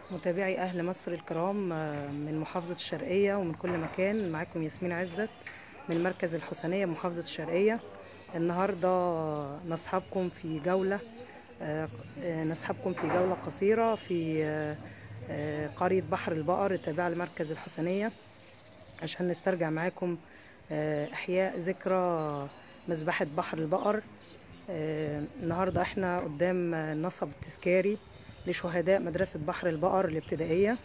متابعي أهل مصر الكرام آه، من محافظة الشرقية ومن كل مكان معاكم ياسمين عزت من مركز الحسنية بمحافظة الشرقية النهاردة نصحبكم في جولة آه، آه، نصحبكم في جولة قصيرة في آه، آه، قرية بحر البقر التابعة لمركز الحسنية عشان نسترجع معاكم آه، إحياء ذكرى مذبحة بحر البقر آه، النهاردة احنا قدام النصب التذكاري لشهداء مدرسة بحر البقر الابتدائية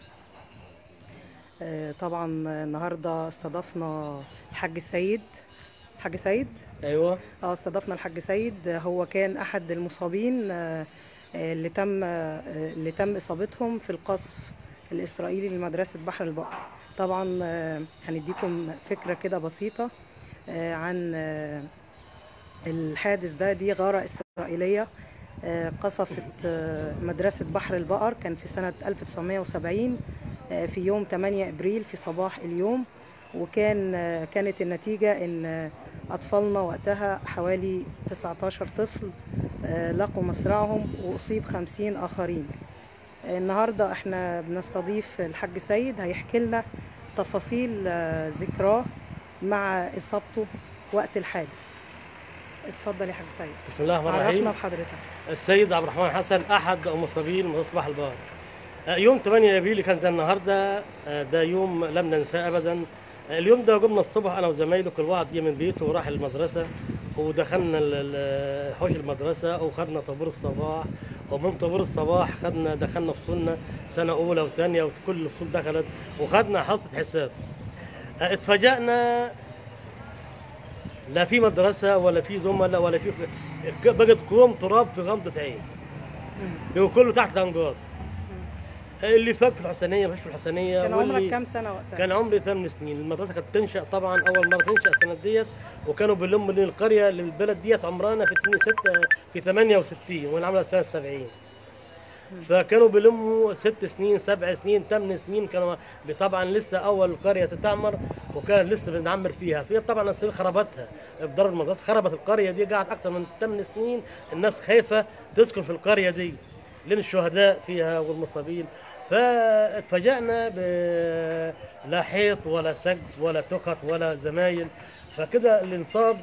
آه، طبعا النهاردة استضفنا الحاج سيد الحاج سيد ايوه اه استضفنا الحاج سيد آه، هو كان احد المصابين آه، آه، اللي تم آه، اللي تم اصابتهم في القصف الاسرائيلي لمدرسه بحر البقر طبعا آه، هنديكم فكره كده بسيطه آه، عن آه، الحادث ده دي غاره اسرائيليه آه، قصفت آه، مدرسه بحر البقر كان في سنه 1970 آه، في يوم 8 ابريل في صباح اليوم وكان آه، كانت النتيجه ان آه، أطفالنا وقتها حوالي 19 طفل آه، لقوا مصرعهم وأصيب 50 آخرين آه، النهاردة احنا بنستضيف الحاج سيد هيحكي لنا تفاصيل آه، ذكراه مع إصابته وقت الحادث اتفضل يا حاج سيد بسم الله الرحمن عرفنا الرحيم بحضرتك السيد عبد الرحمن حسن احد المصابين من مصباح البار آه، يوم 8 ابريل اللي كان زي النهارده آه، ده يوم لم ننساه ابدا آه، اليوم ده قمنا الصبح انا وزمايله كل واحد جه من بيته وراح المدرسه ودخلنا ال- ال- حوش المدرسه وخدنا طابور الصباح ومن طابور الصباح خدنا دخلنا فصولنا سنه اولى وثانيه وكل الفصول دخلت وخدنا حصه حساب آه، اتفاجئنا لا في مدرسه ولا في زملاء ولا في بقت كوم تراب في غمضه عين هو كله تحت انقاض اللي فاق في الحسنيه مش في الحسنيه كان واللي- عمرك كام سنة وقتها؟ كان عمري ثمان سنين المدرسه كانت تنشا طبعا اول مره تنشا السنه ديت وكانوا بيلموا من القريه للبلد ديت عمرنا في 6 في 68 وانا عامله سنه 70 فكانوا بيلموا ست سنين سبع سنين ثمان سنين كانوا طبعا لسه اول قريه تتعمر وكان لسه بنعمر فيها في طبعا الاسرائيل خربتها بدار المدرسه خربت القريه دي قعدت اكثر من ثمان سنين الناس خايفه تسكن في القريه دي لان الشهداء فيها والمصابين فاتفاجئنا ب لا حيط ولا سقف ولا تخت ولا زمايل فكده اللي انصاب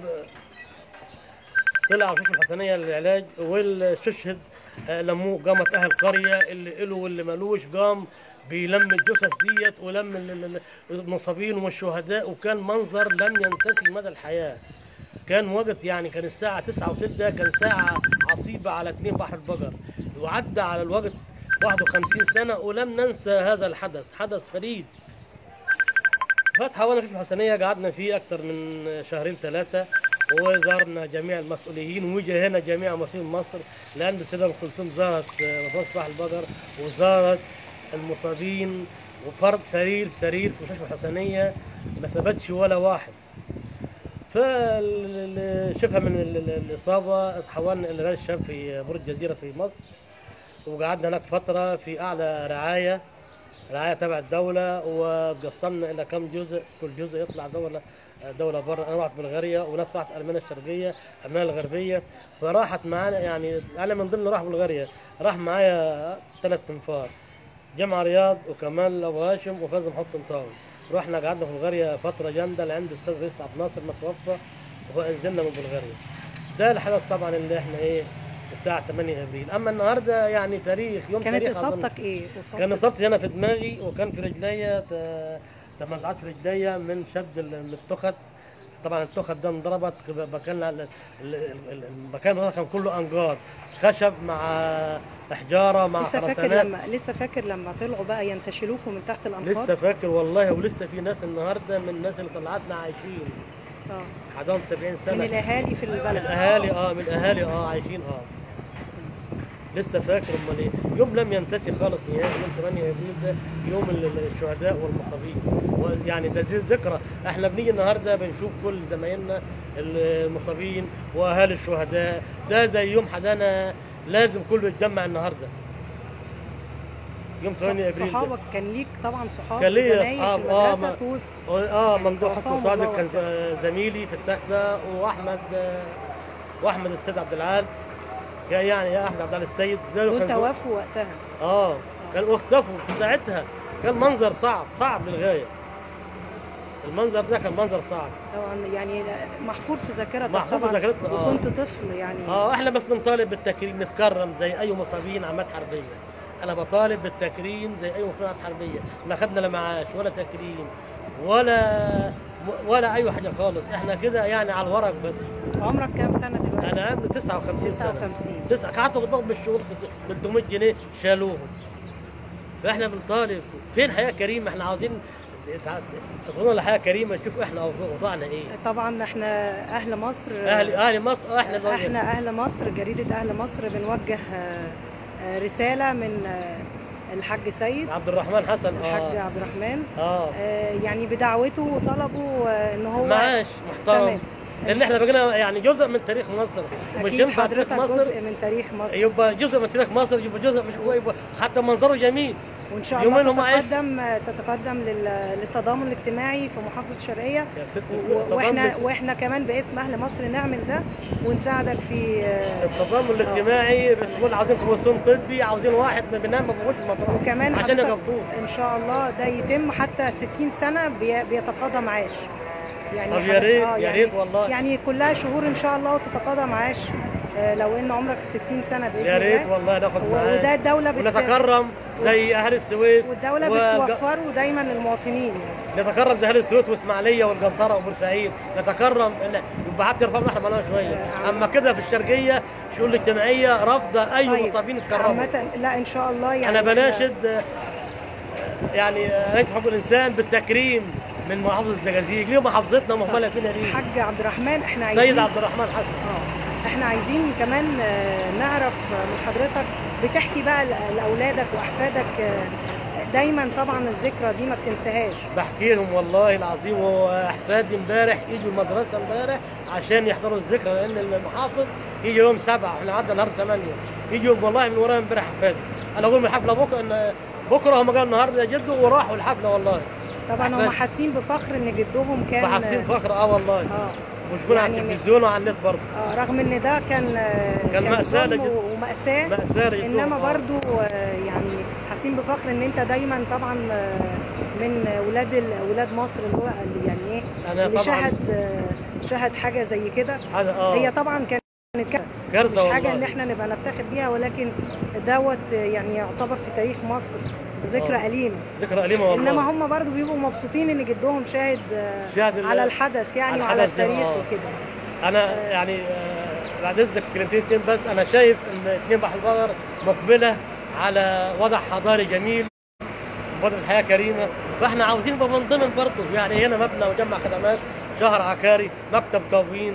طلع في الحسنيه للعلاج واللي استشهد آه، لموه قامت اهل القريه اللي له واللي مالوش قام بيلم الجثث ديت ولم ال- ال- المصابين والشهداء وكان منظر لم ينتسي مدى الحياه كان وقت يعني كان الساعة 9 و6 كان ساعة عصيبة على اتنين بحر البقر وعدى على الوقت 51 سنة ولم ننسى هذا الحدث حدث فريد فتحة وانا في الحسنية قعدنا فيه أكثر من شهرين ثلاثة وزارنا جميع المسؤولين وجه هنا جميع مسؤولين مصر لأن السيدة أم كلثوم زارت مدرسة بحر البقر وزارت المصابين وفرد سرير سرير في المستشفى الحسنية ما ثبتش ولا واحد فاللي شافها من ال- ال- الإصابة تحولنا إلى رئيس الشاب في برج جزيرة في مصر وقعدنا هناك فترة في أعلى رعاية رعاية تبع الدولة وقسمنا إلى كم جزء كل جزء يطلع دولة دولة بره أنا رحت بلغاريا وناس راحت ألمانيا الشرقية ألمانيا الغربية فراحت معانا يعني أنا من ضمن راح بلغاريا راح معايا ثلاث تنفار جمع رياض وكمال أبو هاشم وفازم حط طنطاوي رحنا قعدنا في بلغاريا فترة جامدة لعند الأستاذ رئيس عبد الناصر ما توفى ونزلنا من بلغاريا ده الحدث طبعا اللي احنا ايه بتاع 8 ابريل اما النهارده يعني تاريخ يوم كانت تاريخ أظن. إصابتك إيه؟ إصابتك كان اصابتي هنا في دماغي وكان في رجليا ت- تمزعات في رجليا من شد ال- من التخت طبعا التخت ده انضربت مكان ال- ال- ال- المكان ده كان كله انقاض خشب مع حجاره مع لسه فاكر خرسانات لما لسه فاكر لما طلعوا بقى ينتشلوكوا من تحت الأنقاض؟ لسه فاكر والله ولسه في ناس النهارده من الناس اللي طلعتنا عايشين اه عندهم 70 سنه من الأهالي في من البلد الاهالي اه من الاهالي اه عايشين اه لسه فاكر امال ايه يوم لم ينتسي خالص نهائي يوم 8 ابريل ده يوم ال- ال- الشهداء والمصابين يعني ده زي ذكرى احنا بنيجي النهارده بنشوف كل زمايلنا المصابين واهالي الشهداء ده زي يوم حدانا لازم كله يتجمع النهارده يوم 8 ابريل ده. صحابك كان ليك طبعا صحاب كان ليا زمايل أصحاب، في آه، المدرسة ما- توف اه يعني ممدوح حسن توفاهم صادق الله كان وقتها. ز- زميلي في التخته واحمد واحمد السيد عبد العال يا يعني يا احمد عبد العال السيد ده دول كان زو- توفوا وقتها اه اه كانوا اختفوا في ساعتها كان منظر صعب صعب للغايه المنظر ده كان منظر صعب طبعا يعني محفور في ذاكرتك محفور في طبعا ذاكرتنا، آه. وكنت طفل يعني اه احنا بس بنطالب بالتكريم نتكرم زي اي مصابين عمليات حربيه انا بطالب بالتكريم زي اي مصابين عمليات حربيه لا خدنا لا معاش ولا تكريم ولا ولا اي حاجه خالص احنا كده يعني على الورق بس عمرك كام سنه دلوقتي؟ انا عندي 59 سنه 59 تسعة قعدت قدام بالشهور في 300 جنيه شالوهم فاحنا بنطالب فين حياه كريمه احنا عاوزين تقولون لحياه كريمه نشوف احنا اوضاعنا ايه طبعا احنا اهل مصر اهل اهل مصر احنا احنا اهل مصر جريده اهل مصر بنوجه آه، آه، رساله من آه، الحاج سيد عبد الرحمن حسن الحاج اه عبد الرحمن اه آه، يعني بدعوته وطلبوا آه، ان هو معاش محترم تمام. لان احنا بقينا يعني جزء من تاريخ مصر مش اكيد ينفع تاريخ حضرتك مصر جزء من تاريخ مصر يبقى جزء من تاريخ مصر يبقى جزء مش هو يبقى حتى منظره جميل وان شاء يومين الله هم عايش- تتقدم تتقدم لل- للتضامن الاجتماعي في محافظه الشرقيه يا ست و- الكل، واحنا التضامن- واحنا كمان باسم اهل مصر نعمل ده ونساعدك في آه، التضامن الاجتماعي بتقول عاوزين كوميسيون طبي عاوزين واحد ما بينام ما بيموتش المطار وكمان عشان حضرتك يقبضوه ان شاء الله ده يتم حتى 60 سنه بي- بيتقاضى معاش يعني طب يا حضرتك- ريت آه، يا يعني ريت والله يعني كلها شهور ان شاء الله وتتقاضى معاش آه، لو ان عمرك 60 سنه باذن يا ريت الله والله ناخد و- وده معاه الدوله بت... ونتكرم زي اهل السويس والدوله وج- بتوفره دايما للمواطنين يعني نتكرم زي اهل السويس واسماعيليه والقنطره وبورسعيد نتكرم إن- يبقى حتى يرفعوا احنا منها شويه آه، اما كده في الشرقيه شؤون الاجتماعيه رافضه اي طيب، مصابين يتكرموا عامة لا ان شاء الله يعني انا بناشد آه، يعني آه، هيئه حقوق الانسان بالتكريم من محافظه الزقازيق ليه محافظتنا مهمله فينا ليه؟ حاج عبد الرحمن احنا عايزين سيد عبد الرحمن حسن اه احنا عايزين كمان آه، نعرف من حضرتك بتحكي بقى ل- لاولادك واحفادك آه، دايما طبعا الذكرى دي ما بتنساهاش بحكي لهم والله العظيم واحفادي امبارح يجوا المدرسه امبارح عشان يحضروا الذكرى لان المحافظ يجي يوم سبعه احنا قعدنا نهار ثمانيه يجوا والله من ورايا امبارح احفادي انا اقول من الحفله بكره ان بكره هم قالوا النهارده جدوا وراحوا الحفله والله طبعا هم أحفاد. حاسين بفخر ان جدهم كان فحاسين فخر اه والله اه وشوفونا على يعني التلفزيون وعلى النت برضه آه، رغم ان ده كان آه، كان مأساة ظلم لجد- ومأساة مأساة لجدهم، انما آه. برضو آه، يعني حاسين بفخر ان انت دايما طبعا آه، من اولاد ال- اولاد مصر اللي هو اللي يعني ايه انا اللي طبعا شهد آه، شهد حاجه زي كده هذا اه هي طبعا كانت كارثة. كارثه مش حاجه والله ان احنا نبقى نفتخر بيها ولكن دوت يعني يعتبر في تاريخ مصر ذكرى آه. أليم ذكرى أليمة والله انما هم برضو بيبقوا مبسوطين ان جدهم شاهد آه، شاهد ال- على الحدث يعني على وعلى الحدث ده، التاريخ آه. وكده انا يعني آه، بعد اذنك كلمتين اتنين بس انا شايف ان اتنين بحر البقر مقبله على وضع حضاري جميل مبادرة حياة كريمة فاحنا عاوزين نبقى من ضمن برضه يعني هنا مبنى وجمع خدمات شهر عقاري مكتب تموين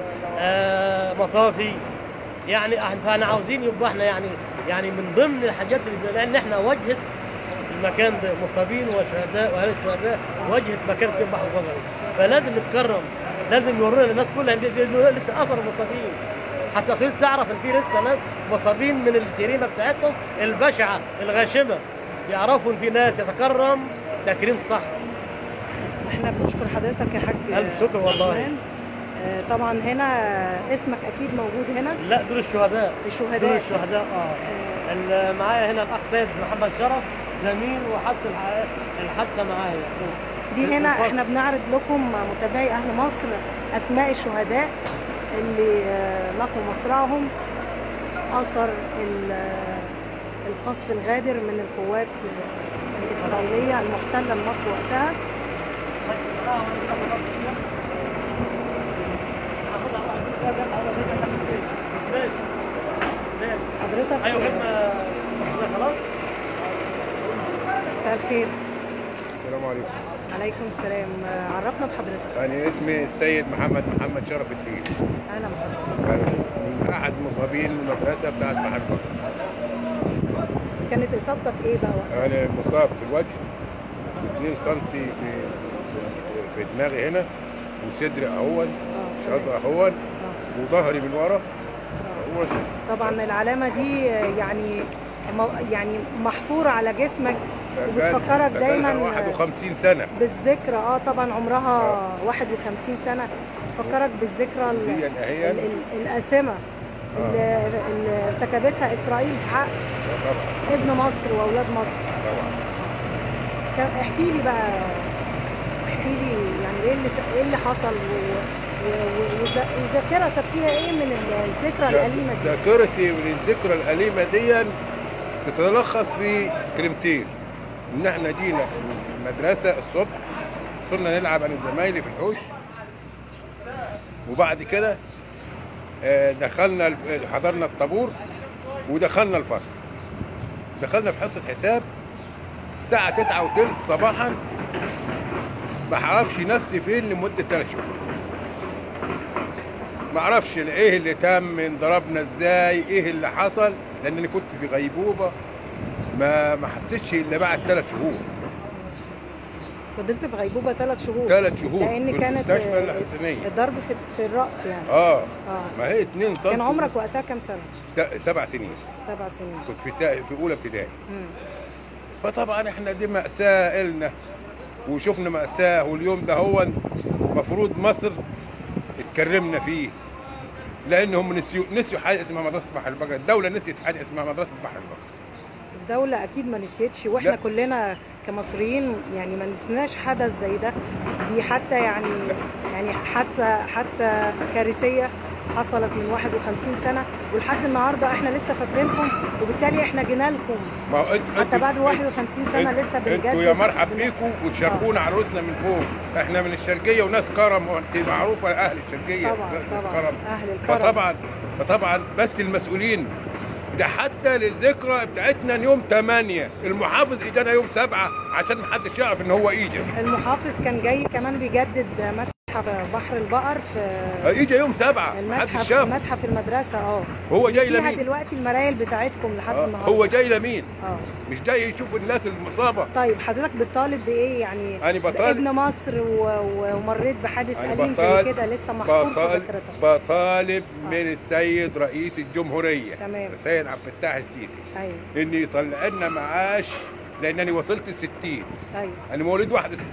آه مطافي يعني إحنا- فاحنا عاوزين يبقى احنا يعني يعني من ضمن الحاجات اللي لان احنا وجهه المكان ده مصابين وشهداء واهل الشهداء وجهه مكان في بحر البقر فلازم نتكرم لازم يورونا للناس كلها إن دي- دي- دي لسه اثر المصابين حتى صرت تعرف ان في لسه ناس مصابين من الجريمه بتاعتهم البشعه الغاشمه يعرفوا ان في ناس يتكرم تكريم صح احنا بنشكر حضرتك يا حاج ألف شكر والله. رحمن. آه، طبعا هنا اسمك اكيد موجود هنا لا دول الشهداء دول الشهداء الشهداء اه آه، ال- معايا هنا الاخ سيد محمد شرف زميل وحس الح- الحادثه معايا دي هنا الفصل. احنا بنعرض لكم متابعي اهل مصر اسماء الشهداء اللي آه، لقوا مصرعهم اثر ال- آه، القصف الغادر من القوات آه، الاسرائيليه المحتله لمصر وقتها حضرتك ايوه آه، خدمه خلاص مساء الخير السلام عليكم عليكم السلام آه، عرفنا بحضرتك أنا اسمي السيد محمد محمد شرف الدين اهلا بحضرتك أنا من أحد مصابين المدرسة بتاعت بحر بكر كانت اصابتك ايه بقى وقتها؟ أنا مصاب في الوجه 2 سم في في دماغي هنا وصدري أهون اه شظى أهون آه، وظهري من ورا آه. هو طبعا العلامه دي آه، يعني م- يعني محفوره على جسمك وبتفكرك دايما 51 سنة بالذكرى اه طبعا عمرها 51 سنه بتفكرك بالذكرى ال- دي ال- هي ال- القاسمه اللي, اللي ارتكبتها اسرائيل في حق طبعا ابن مصر واولاد مصر طبعا كان- احكي لي بقى احكي لي يعني ايه اللي ايه اللي حصل و- و- و- وذا- والذاكره كانت فيها ايه من الذكرى الاليمه دي ذاكرتي من الذكرى الأليمة دي تتلخص في كلمتين إن إحنا جينا المدرسة الصبح صرنا نلعب أنا وزمايلي في الحوش وبعد كده آه، دخلنا الف- حضرنا الطابور ودخلنا الفصل دخلنا في حصة حساب الساعة تسعة وثلث صباحا ما اعرفش نفسي فين لمدة ثلاث شهور ما اعرفش ايه اللي تم انضربنا ازاي ايه اللي حصل لان انا كنت في غيبوبه ما ما حسيتش الا بعد ثلاث شهور فضلت في غيبوبه ثلاث شهور ثلاث شهور لان في كانت المستشفى آه، الحسينيه الضرب في, في الراس يعني اه اه ما هي 2 سم كان عمرك وقتها كام سنه س- سبع سنين سبع سنين كنت في تا... في اولى ابتدائي مم. فطبعا احنا دي مأساة إلنا وشفنا مأساة واليوم ده هو المفروض مصر اتكرمنا فيه لانهم نسيوا نسيوا حاجه اسمها مدرسه بحر البقره الدوله نسيت حاجه اسمها مدرسه بحر البقره الدولة أكيد ما نسيتش وإحنا لا. كلنا كمصريين يعني ما نسيناش حدث زي ده دي حتى يعني يعني حادثة حادثة كارثية حصلت من 51 سنة ولحد النهاردة إحنا لسه فاكرينكم وبالتالي إحنا جينا لكم ما هو انت حتى بعد 51 سنة لسه بنجدد انتوا يا مرحب بن- بيكم وتشرفونا عروسنا من فوق احنا من الشرقيه وناس كرم وانت معروفه اهل الشرقيه طبعا طبعا كرم أهل الكرم فطبعا فطبعا بس المسؤولين ده حتى للذكرى بتاعتنا يوم 8 المحافظ اجانا يوم 7 عشان محدش يعرف ان هو اجى المحافظ كان جاي كمان بيجدد متحف بحر البقر في اجى يوم 7 محدش المتحف شاف متحف المدرسة اه هو جاي فيها لمين دلوقتي المرايل بتاعتكم لحد آه، النهارده هو جاي لمين اه مش جاي يشوف الناس المصابه طيب حضرتك بتطالب بايه يعني انا بطالب ابن مصر و... و... ومريت بحادث أنا أليم زي بطالب- كده لسه محفور في بطالب ذاكرتك بطالب آه. من السيد رئيس الجمهوريه تمام السيد عبد الفتاح السيسي ايوه ان يطلع لنا معاش لانني وصلت ال 60 ايوه انا مواليد 61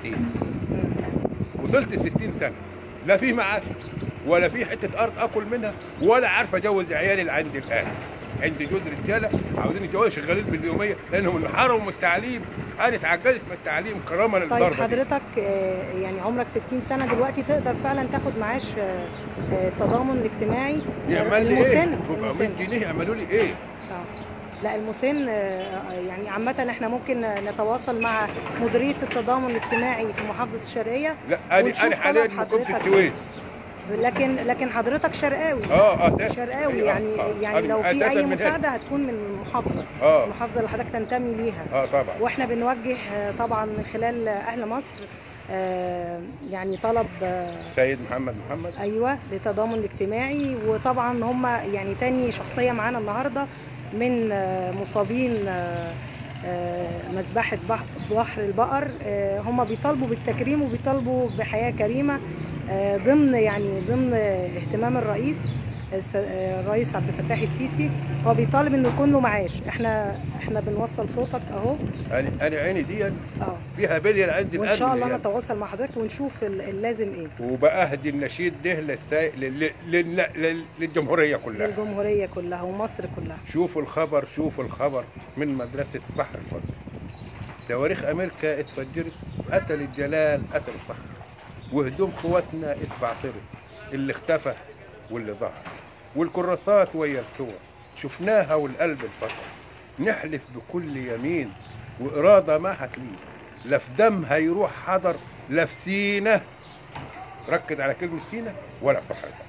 مم. وصلت ال 60 سنه لا في معاش ولا في حته ارض اكل منها ولا عارف اجوز عيالي اللي عندي الان عندي جوز رجاله عاوزين يتجوزوا شغالين باليوميه لانهم انحرموا من التعليم انا اتعجلت من التعليم كرامه طيب للضربه دي. حضرتك آه، يعني عمرك 60 سنه دلوقتي تقدر فعلا تاخد معاش آه، آه، التضامن الاجتماعي يعمل لي المسن ايه؟ 400 المسن جنيه يعملوا لي ايه؟ آه. لا المسن آه، يعني عامة احنا ممكن نتواصل مع مديرية التضامن الاجتماعي في محافظة الشرقية لا انا ونشوف انا حاليا طلب مقيم في حضرتك. السويس لكن لكن حضرتك شرقاوي اه اه ده- شرقاوي آه، يعني آه. يعني أنا لو في أساساً اي من هنا. مساعده هتكون من المحافظه اه المحافظه اللي حضرتك تنتمي ليها اه طبعا واحنا بنوجه آه، طبعا من خلال اهل مصر آه، يعني طلب آه، سيد محمد محمد ايوه للتضامن الاجتماعي وطبعا هم يعني تاني شخصيه معانا النهارده من آه، مصابين آه، آه، مذبحه بح- بحر البقر آه، هم بيطالبوا بالتكريم وبيطالبوا بحياه كريمه آه، ضمن يعني ضمن اهتمام الرئيس الس- آه، الرئيس عبد الفتاح السيسي هو بيطالب انه يكون له معاش احنا احنا بنوصل صوتك اهو انا انا عيني دي اه فيها بليه عندي وان شاء الله بقلبي يعني. نتواصل مع حضرتك ونشوف ال- اللازم ايه وبأهدي النشيد ده للسا... لل... لل... لل... للجمهوريه كلها للجمهوريه كلها ومصر كلها شوفوا الخبر شوفوا الخبر من مدرسه بحر الفضل صواريخ امريكا اتفجرت قتل الجلال قتل الصخر وهدوم قواتنا اتبعترت اللي اختفى واللي ظهر والكراسات ويا الكور شفناها والقلب انفطر نحلف بكل يمين وإرادة ما هتلين لا في دم هيروح حضر لا في سينا ركز على كلمة سينا ولا في بحر البحر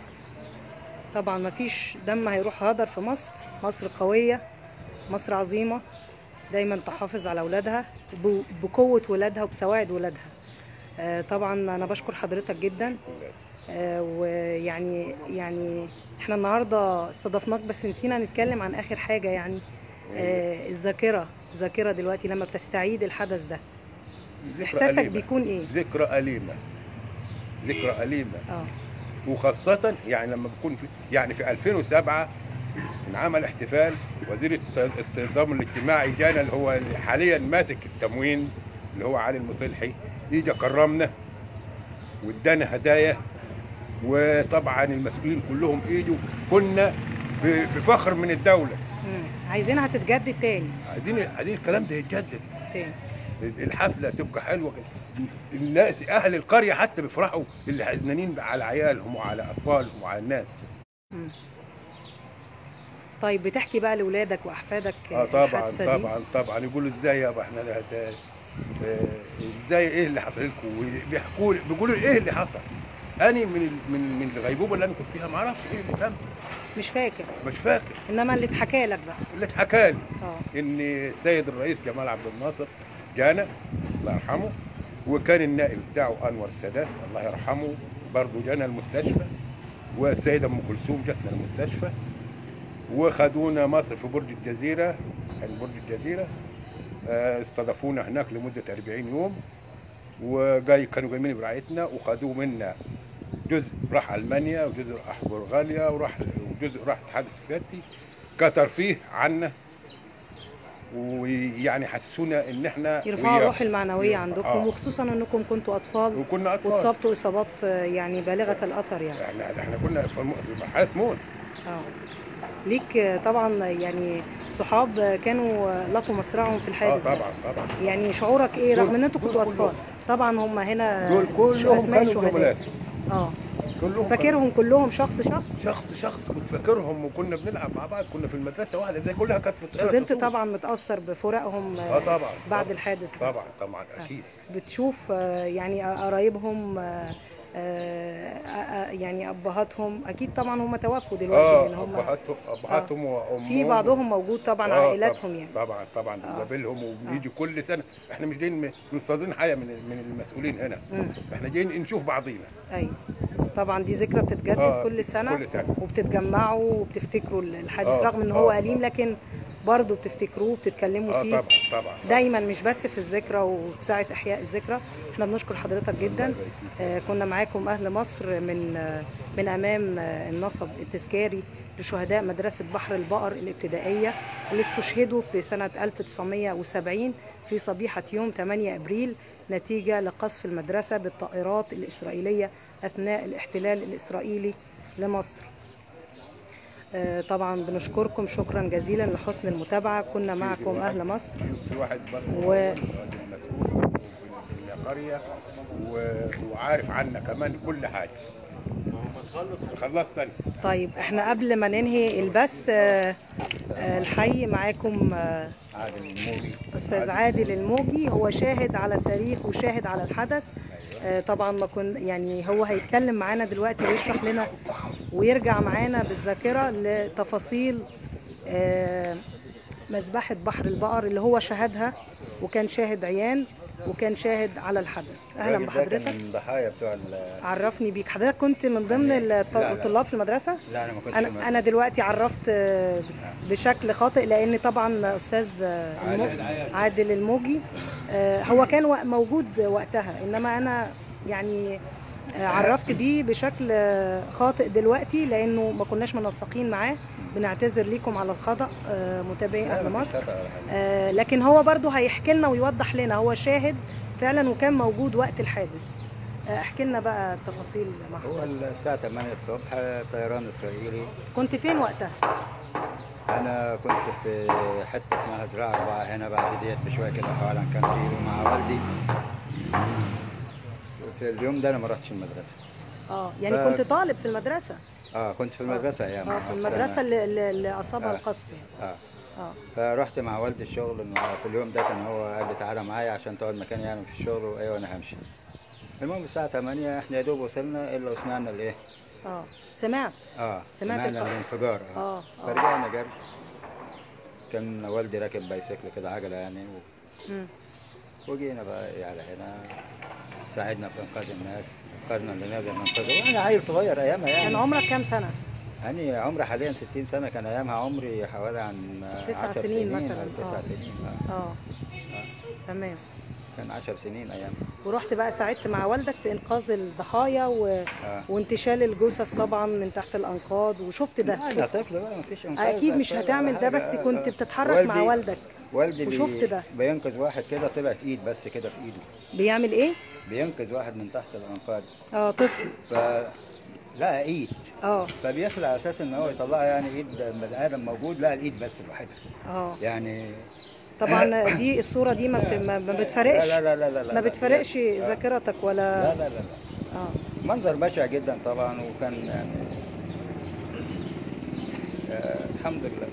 طبعا ما فيش دم هيروح هدر في مصر مصر قوية مصر عظيمة دايما تحافظ على أولادها ب- بقوة ولادها وبسواعد ولادها آه، طبعا أنا بشكر حضرتك جدا آه، ويعني يعني احنا النهاردة استضفناك بس نسينا نتكلم عن آخر حاجة يعني آه، الذاكرة الذاكرة دلوقتي لما بتستعيد الحدث ده ذكرى إحساسك أليمة. بيكون إيه؟ ذكرى أليمة ذكرى أليمة اه وخاصة يعني لما بكون في يعني في 2007 انعمل احتفال وزير الت- التضامن الاجتماعي جانا اللي هو اللي حاليا ماسك التموين اللي هو علي المصلحي يجي كرمنا وادانا هدايا وطبعا المسؤولين كلهم ايجوا كنا في في فخر من الدوله مم. عايزينها تتجدد تاني عايزين عايزين الكلام ده يتجدد تاني الحفله تبقى حلوه كده. الناس اهل القريه حتى بيفرحوا اللي حزنانين على عيالهم وعلى اطفالهم وعلى الناس مم. طيب بتحكي بقى لاولادك واحفادك اه طبعا الحادثة دي؟ طبعا طبعا يقولوا ازاي يابا احنا ده- ده- آه، ازاي ايه اللي حصل لكم بيحكوا بيقولوا ايه اللي حصل انا من ال- من من الغيبوبه اللي انا كنت فيها ما اعرفش ايه اللي تم مش فاكر مش فاكر انما اللي اتحكى لك بقى اللي اتحكى لي اه ان السيد الرئيس جمال عبد الناصر جانا الله يرحمه وكان النائب بتاعه انور السادات الله يرحمه برضه جانا المستشفى والسيده ام كلثوم جاتنا المستشفى وخدونا مصر في برج الجزيره كان برج الجزيره آه، استضافونا هناك لمده 40 يوم وجاي كانوا جايين برعايتنا وخدوه منا جزء راح المانيا وجزء راح بلغاريا وراح وجزء راح الاتحاد السوفيتي كترفيه عنا ويعني حسونا ان احنا يرفعوا وياهم. الروح المعنويه عندكم آه. وخصوصا انكم كنتوا اطفال وكنا اطفال واتصبتوا اصابات آه، يعني بالغه الاثر يعني احنا احنا كنا في الم- في مرحله موت اه ليك آه، طبعا يعني صحاب آه، كانوا آه، لقوا مصرعهم في اه الحادث ده. طبعا طبعا يعني شعورك ايه دول- رغم ان انتوا دول كنتوا كلهم. اطفال طبعا هم هنا دول شو كلهم اسماء كانوا الشهداء زملاء اه كلهم فاكرهم كلهم شخص شخص شخص شخص كنت فاكرهم وكنا بنلعب مع بعض كنا في المدرسه واحده زي كلها كانت في الطيارة فضلت الصوت. طبعا متاثر بفراقهم آه، اه طبعا بعد طبعاً. الحادث ده طبعا طبعا آه. اكيد بتشوف آه، يعني قرايبهم آه، آه، آه، يعني ابهاتهم اكيد طبعا هم توفوا دلوقتي اه لان هم ابهاتهم ابهاتهم وامهم في بعضهم موجود طبعا آه، عائلاتهم يعني طبعا طبعا آه. بنقابلهم وبنيجي كل سنه احنا مش جايين منتظرين حاجه من من المسؤولين هنا مم. احنا جايين نشوف بعضينا ايوه طبعا دي ذكرى بتتجدد آه، كل سنه كل سنه وبتتجمعوا وبتفتكروا الحادث آه، رغم ان هو آه، أليم آه. لكن برضه بتفتكروه وبتتكلموا اه فيه طبعا طبعا دايما مش بس في الذكرى وفي ساعه احياء الذكرى احنا بنشكر حضرتك جدا آه، كنا معاكم اهل مصر من آه، من امام آه، النصب التذكاري لشهداء مدرسه بحر البقر الابتدائيه اللي استشهدوا في سنه 1970 في صبيحه يوم 8 ابريل نتيجه لقصف المدرسه بالطائرات الاسرائيليه اثناء الاحتلال الاسرائيلي لمصر. آه، طبعا بنشكركم شكرا جزيلا لحسن المتابعه كنا معكم اهل مصر في واحد برضه و- راجل مسؤول في القريه و- وعارف عنا كمان كل حاجه خلصت تاني طيب احنا قبل ما ننهي البث آه، آه، الحي معاكم آه، عادل الموجي استاذ عادل الموجي هو شاهد على التاريخ وشاهد على الحدث آه، طبعا ما كن يعني هو هيتكلم معانا دلوقتي ويشرح لنا ويرجع معانا بالذاكره لتفاصيل آه، مذبحه بحر البقر اللي هو شاهدها وكان شاهد عيان وكان شاهد على الحدث اهلا الراجل ده كان بحضرتك من ضحايا بتوع ال- عرفني بيك حضرتك كنت من ضمن لا، الط- لا. الطلاب في المدرسه لا انا ما كنتش انا في انا دلوقتي عرفت آه، بشكل خاطئ لان طبعا استاذ آه، المو- عادل الموجي آه، هو كان وق- موجود وقتها انما انا يعني آه، عرفت بيه بشكل آه، خاطئ دلوقتي لانه ما كناش منسقين معاه بنعتذر ليكم على الخطا آه، متابعي لا، اهل ما فيش مصر خطأ ولا حاجة. آه، لكن هو برضه هيحكي لنا ويوضح لنا هو شاهد فعلا وكان موجود وقت الحادث آه، احكي لنا بقى التفاصيل مع هو حضرتك. الساعة 8 الصبح طيران إسرائيلي كنت فين وقتها أنا كنت في حتة اسمها زراعة أربعة هنا بعد ديت بشوية كده حوالي عن كام كيلو مع والدي في اليوم ده أنا ما رحتش المدرسة اه يعني ف- كنت طالب في المدرسه اه كنت في المدرسة أيام اه في المدرسه اللي, اللي- اللي اصابها آه. القصف يعني اه اه فرحت مع والدي الشغل إنه في اليوم ده كان هو قال لي تعالى معايا عشان تقعد مكاني يعني في الشغل وأيوه أنا همشي المهم الساعة 8 احنا يا دوب وصلنا إلا وسمعنا الإيه؟ اه سمعت اه سمعت سمعنا الخبر. الانفجار اه اه اه فرجعنا جري كان والدي راكب بايسكل كده عجلة يعني و... مم. وجينا بقى إيه على هنا ساعدنا في انقاذ الناس انقذنا اللي نقدر ننقذه وانا عيل صغير ايامها كان يعني عمرك كام سنه يعني عمري حاليا 60 سنه كان ايامها عمري حوالي عن تسع 10 سنين مثلاً. أو تسع آه. سنين آه. اه تمام كان 10 سنين ايام ورحت بقى ساعدت مع والدك في انقاذ الضحايا و... اه وانتشال الجثث طبعا من تحت الانقاض وشفت ده انا طفل بقى مفيش إنقاذ اكيد بقى مش ولا هتعمل ده حاجة. بس آه، كنت آه. بتتحرك مع والدي- والدك والدي وشفت بي- ده. بينقذ واحد كده طلعت ايد بس كده في ايده بيعمل ايه بينقذ واحد من تحت الانقاض اه طفل ف لقى ايد اه فبيخلع على اساس ان هو يطلعها يعني ايد بني ادم موجود لقى الايد بس لوحدها اه يعني طبعا دي الصوره دي ما بت- ما ما بتفرقش لا لا لا لا لا ما لا. بتفرقش آه. ذاكرتك لا ولا لا لا لا اه منظر بشع جدا طبعا وكان يعني آه الحمد لله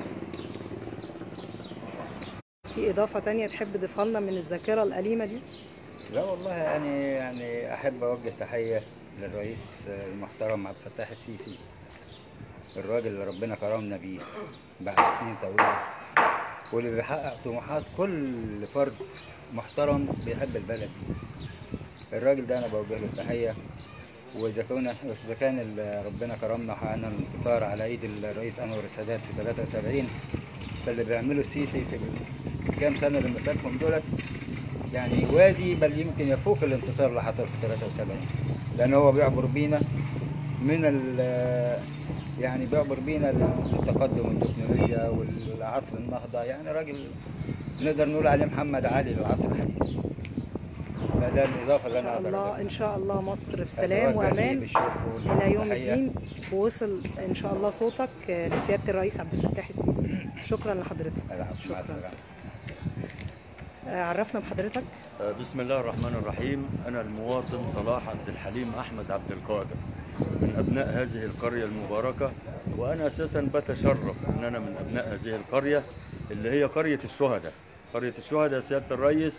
في اضافه تانية تحب تضيفها لنا من الذاكره الاليمه دي لا والله يعني يعني احب اوجه تحيه للرئيس المحترم عبد الفتاح السيسي الراجل اللي ربنا كرمنا بيه بعد سنين طويله واللي بيحقق طموحات كل فرد محترم بيحب البلد دي الراجل ده انا بوجه له تحيه واذا كنا اذا كان ال- ربنا كرمنا وحققنا الانتصار على ايد الرئيس انور السادات في 73 فاللي بيعمله السيسي في الكام سنه اللي مسكهم دولت يعني يوازي بل يمكن يفوق الانتصار اللي حصل في 73 لان هو بيعبر بينا من ال يعني بيعبر بينا التقدم والتكنولوجيا والعصر النهضه يعني راجل نقدر نقول عليه محمد علي للعصر الحديث فده الاضافه اللي ان انا شاء اقدر الله أضيفها. ان شاء الله مصر في سلام أتوجه ليه وامان بالشكر الى يوم والتحية. الدين ووصل ان شاء الله صوتك لسياده الرئيس عبد الفتاح السيسي شكرا لحضرتك العفو، مع شكرا السلامه آه، عرفنا بحضرتك بسم الله الرحمن الرحيم أنا المواطن صلاح عبد الحليم أحمد عبد القادر من أبناء هذه القرية المباركة وأنا أساسا بتشرف أن أنا من أبناء هذه القرية اللي هي قرية الشهداء قرية الشهداء سيادة الرئيس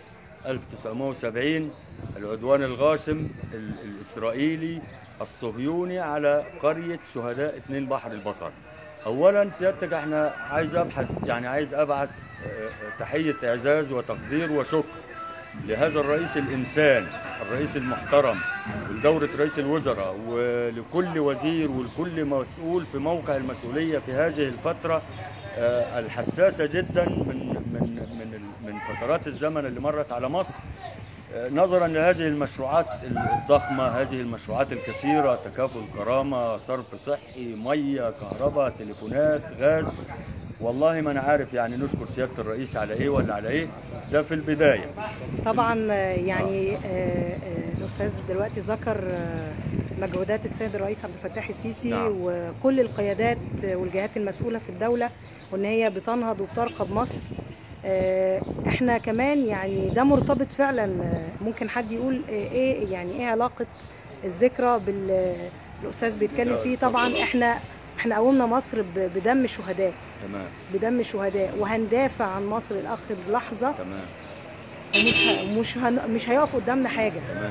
1970 العدوان الغاشم ال- الإسرائيلي الصهيوني على قرية شهداء اتنين بحر البقر اولا سيادتك احنا عايز ابحث يعني عايز ابعث آه، آه، تحيه اعزاز وتقدير وشكر لهذا الرئيس الانسان الرئيس المحترم ولدوره رئيس الوزراء ولكل وزير ولكل مسؤول في موقع المسؤوليه في هذه الفتره آه، الحساسه جدا من من من ال- من فترات الزمن اللي مرت على مصر آه، نظرا لهذه المشروعات الضخمه هذه المشروعات الكثيره تكافل كرامه صرف صحي ميه كهرباء تليفونات غاز والله ما انا عارف يعني نشكر سياده الرئيس على ايه ولا على ايه ده في البدايه طبعا آه، يعني آه، آه، الاستاذ دلوقتي ذكر آه، مجهودات السيد الرئيس عبد الفتاح السيسي نعم. وكل القيادات والجهات المسؤوله في الدوله وان هي بتنهض وبترقب مصر آه، احنا كمان يعني ده مرتبط فعلا آه، ممكن حد يقول آه، ايه يعني ايه علاقه الذكرى بالاستاذ بيتكلم لا، فيه أستاذ طبعا صلاح. احنا احنا قومنا مصر ب- بدم شهداء تمام بدم شهداء وهندافع عن مصر لاخر لحظه تمام ومش ه- مش هن... مش هيقف قدامنا حاجه تمام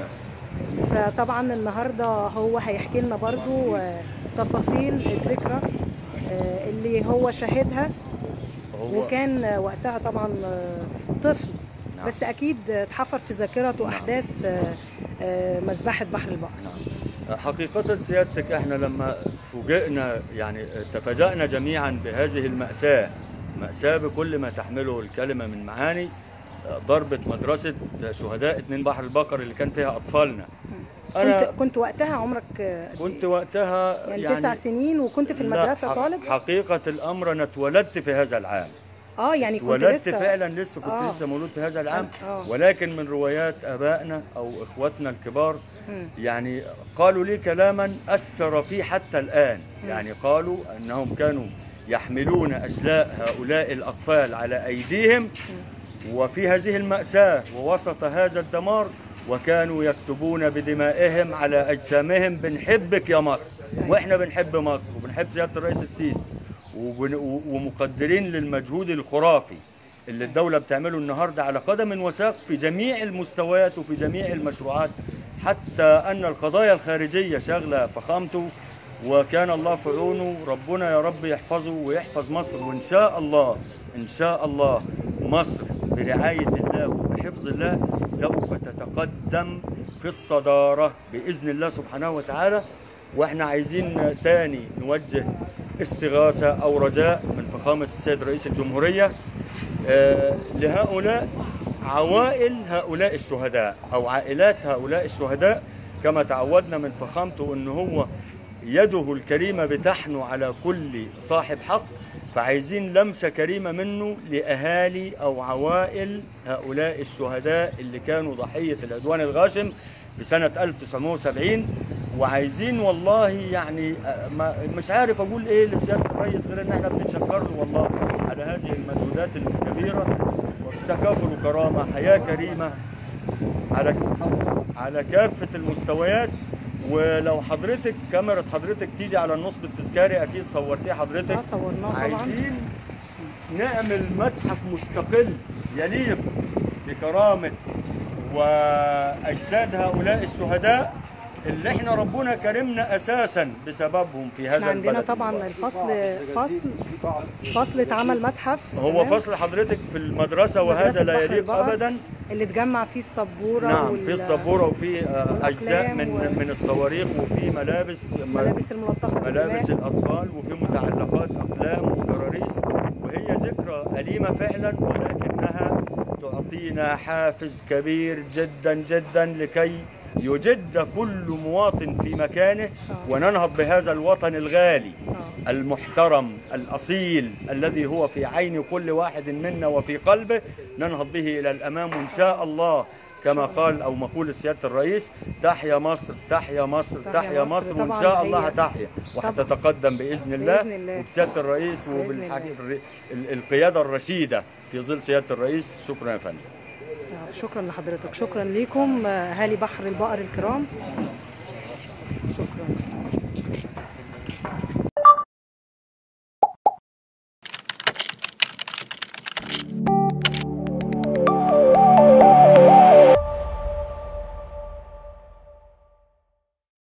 فطبعا النهارده هو هيحكي لنا برضو آه، تفاصيل الذكرى آه، اللي هو شاهدها هو وكان آه، وقتها طبعا آه، طفل نعم. بس اكيد اتحفر في ذاكرته نعم. احداث آه، آه، مذبحه بحر البحر نعم. حقيقة سيادتك احنا لما فوجئنا يعني تفاجأنا جميعا بهذه المأساة مأساة بكل ما تحمله الكلمة من معاني ضربة مدرسة شهداء اتنين بحر البقر اللي كان فيها أطفالنا كنت أنا كنت وقتها عمرك آه، قد كنت إيه؟ وقتها يعني, يعني تسع سنين وكنت في لا، المدرسه حق- طالب حقيقة الأمر أنا اتولدت في هذا العام اه يعني كنت اتولدت لسه فعلا لسه كنت آه. لسه مولود في هذا العام اه ولكن من روايات آبائنا أو إخواتنا الكبار مم. يعني قالوا لي كلاما أثر في حتى الآن مم. يعني قالوا أنهم كانوا يحملون أشلاء هؤلاء الأطفال على أيديهم وفي هذه المأساة ووسط هذا الدمار وكانوا يكتبون بدمائهم على أجسامهم بنحبك يا مصر وإحنا بنحب مصر وبنحب سيادة الرئيس السيسي وبن- و- ومقدرين للمجهود الخرافي اللي الدولة بتعمله النهاردة على قدم وساق في جميع المستويات وفي جميع المشروعات حتى أن القضايا الخارجية شغلة فخامته وكان الله في عونه ربنا يا رب يحفظه ويحفظ مصر وإن شاء الله إن شاء الله مصر برعاية الله وبحفظ الله سوف تتقدم في الصدارة بإذن الله سبحانه وتعالى واحنا عايزين تاني نوجه استغاثة أو رجاء من فخامة السيد رئيس الجمهورية آه، لهؤلاء عوائل هؤلاء الشهداء او عائلات هؤلاء الشهداء كما تعودنا من فخامته ان هو يده الكريمه بتحنو على كل صاحب حق فعايزين لمسه كريمه منه لاهالي او عوائل هؤلاء الشهداء اللي كانوا ضحيه العدوان الغاشم في سنه 1970 وعايزين والله يعني آه، ما مش عارف اقول ايه لسياده الرئيس غير ان احنا بنتشكر له والله على هذه المجهودات الكبيره وفي تكافل وكرامه حياه كريمه على على كافه المستويات ولو حضرتك كاميرا حضرتك تيجي على النصب التذكاري اكيد صورتيه حضرتك اه صورناه طبعا عايزين نعمل متحف مستقل يليق بكرامة وأجساد هؤلاء الشهداء اللي احنا ربنا كرمنا أساسا بسببهم في هذا احنا عندنا البلد طبعا الفصل فصل فصل اتعمل متحف هو تمام؟ فصل حضرتك في المدرسة وهذا مدرسة لا بحر يليق البقر. أبدا اللي اتجمع فيه السبوره نعم وال- في السبورة وفي آه، أجزاء والأقلام من و- من الصواريخ وفي ملابس الملابس الملطخه ملابس بالدماء. الأطفال وفي متعلقات أقلام وكراريس وهي ذكرى أليمة فعلا ولكنها تعطينا حافز كبير جدا جدا لكي يجد كل مواطن في مكانه آه. وننهض بهذا الوطن الغالي آه. المحترم الأصيل الذي هو في عين كل واحد منا وفي قلبه ننهض به إلى الأمام وإن شاء الله كما قال أو مقولة سيادة الرئيس تحيا مصر تحيا مصر تحيا تحيا مصر. مصر وإن طبعاً شاء هي- الله تحيا وحتتقدم بإذن الله بإذن الله. وبسيادة الرئيس بإذن وبالقيادة الرشيدة في ظل سيادة الرئيس شكرا يا فندم آه، شكرا لحضرتك شكرا ليكم آه، اهالي بحر البقر الكرام شكرا